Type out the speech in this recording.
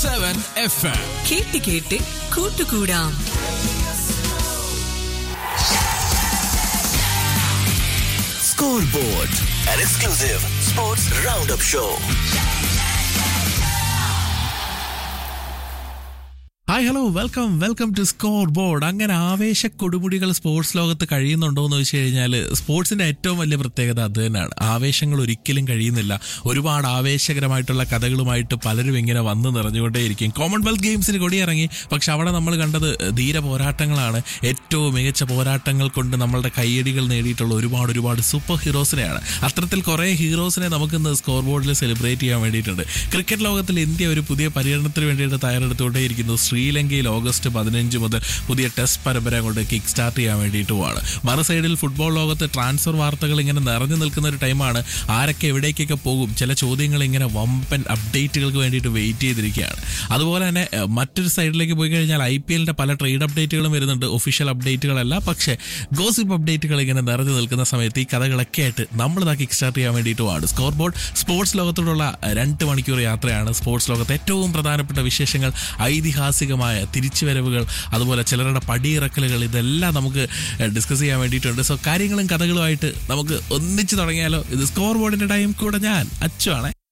Seven F M കേട്ട് കേട്ട് കൂട്ടുകൂടാം Scoreboard, an exclusive sports roundup show. Hi hello welcome welcome to scoreboard അങ്ങനെ ആവേശ കൊടുമുടികൾ sports ലോകത്ത് കഴിയുന്നുണ്ടോ എന്ന് വെച്ച് കഴിഞ്ഞാൽ സ്പോർട്സിന്റെ ഏറ്റവും വലിയ പ്രത്യേകത അത് തന്നെയാണ് ആവേശങ്ങൾ ഒരിക്കലും കഴിയുന്നില്ല ഒരുപാട് ആവേശകരമായിട്ടുള്ള കഥകളുമായിട്ട് പലരും ഇങ്ങനെ വന്ന് നിറഞ്ഞുകൊണ്ടേയിരിക്കും കോമൺവെൽത്ത് ഗെയിംസിന് കൊടിയിറങ്ങി പക്ഷെ അവിടെ നമ്മൾ കണ്ടത് ധീര പോരാട്ടങ്ങളാണ് ഏറ്റവും മികച്ച പോരാട്ടങ്ങൾ കൊണ്ട് നമ്മളുടെ കയ്യടികൾ നേടിയിട്ടുള്ള ഒരുപാട് ഒരുപാട് സൂപ്പർ ഹീറോസിനെയാണ് അത്തരത്തിൽ കുറേ ഹീറോസിനെ നമുക്കിന്ന് സ്കോർ ബോർഡിൽ സെലിബ്രേറ്റ് ചെയ്യാൻ വേണ്ടിയിട്ടുണ്ട് ക്രിക്കറ്റ് ലോകത്തിൽ ഇന്ത്യ ഒരു പുതിയ പര്യടനത്തിന് വേണ്ടിയിട്ട് തയ്യാറെടുത്തുകൊണ്ടേയിരിക്കുന്നു ശ്രീലങ്കയിൽ ഓഗസ്റ്റ് പതിനഞ്ച് മുതൽ പുതിയ ടെസ്റ്റ് പരമ്പര കൊണ്ട് കിക്ക് സ്റ്റാർട്ട് ചെയ്യാൻ വേണ്ടിയിട്ടുമാണ് മറു സൈഡിൽ ഫുട്ബോൾ ലോകത്ത് ട്രാൻസ്ഫർ വാർത്തകൾ ഇങ്ങനെ നിറഞ്ഞു നിൽക്കുന്ന ഒരു ടൈമാണ് ആരൊക്കെ എവിടേക്കൊക്കെ പോകും ചില ചോദ്യങ്ങൾ ഇങ്ങനെ വമ്പൻ അപ്ഡേറ്റുകൾക്ക് വേണ്ടിയിട്ട് വെയിറ്റ് ചെയ്തിരിക്കുകയാണ് അതുപോലെ തന്നെ ഏഹ്, മറ്റൊരു സൈഡിലേക്ക് പോയി കഴിഞ്ഞാൽ ഐ പി എല്ലിന്റെ പല ട്രേഡ് അപ്ഡേറ്റുകളും വരുന്നുണ്ട് ഒഫീഷ്യൽ അപ്ഡേറ്റുകളല്ല പക്ഷേ ഗോസിപ്പ് അപ്ഡേറ്റുകൾ ഇങ്ങനെ നിറഞ്ഞു നിൽക്കുന്ന സമയത്ത് ഈ കഥകളൊക്കെ ആയിട്ട് നമ്മൾ ഇതാ കിക്ക് സ്റ്റാർട്ട് ചെയ്യാൻ വേണ്ടിയിട്ടുമാണ് സ്കോർ ബോർഡ് സ്പോർട്സ് ലോകത്തോടുള്ള രണ്ട് മണിക്കൂർ യാത്രയാണ് സ്പോർട്സ് ലോകത്ത് ഏറ്റവും പ്രധാനപ്പെട്ട വിശേഷങ്ങൾ ഐതിഹാസികമായ തിരിച്ചുവരവുകൾ അതുപോലെ ചിലരുടെ പടിയിറക്കലുകൾ ഇതെല്ലാം നമുക്ക് ഡിസ്കസ് ചെയ്യാൻ വേണ്ടിയിട്ടുണ്ട് സോ കാര്യങ്ങളും കഥകളുമായിട്ട് നമുക്ക് ഒന്നിച്ച് തുടങ്ങിയാലോ ഇത് സ്കോർ ബോർഡിന്റെ ടൈം കൂടെ ഞാൻ അച്ചു ആണേ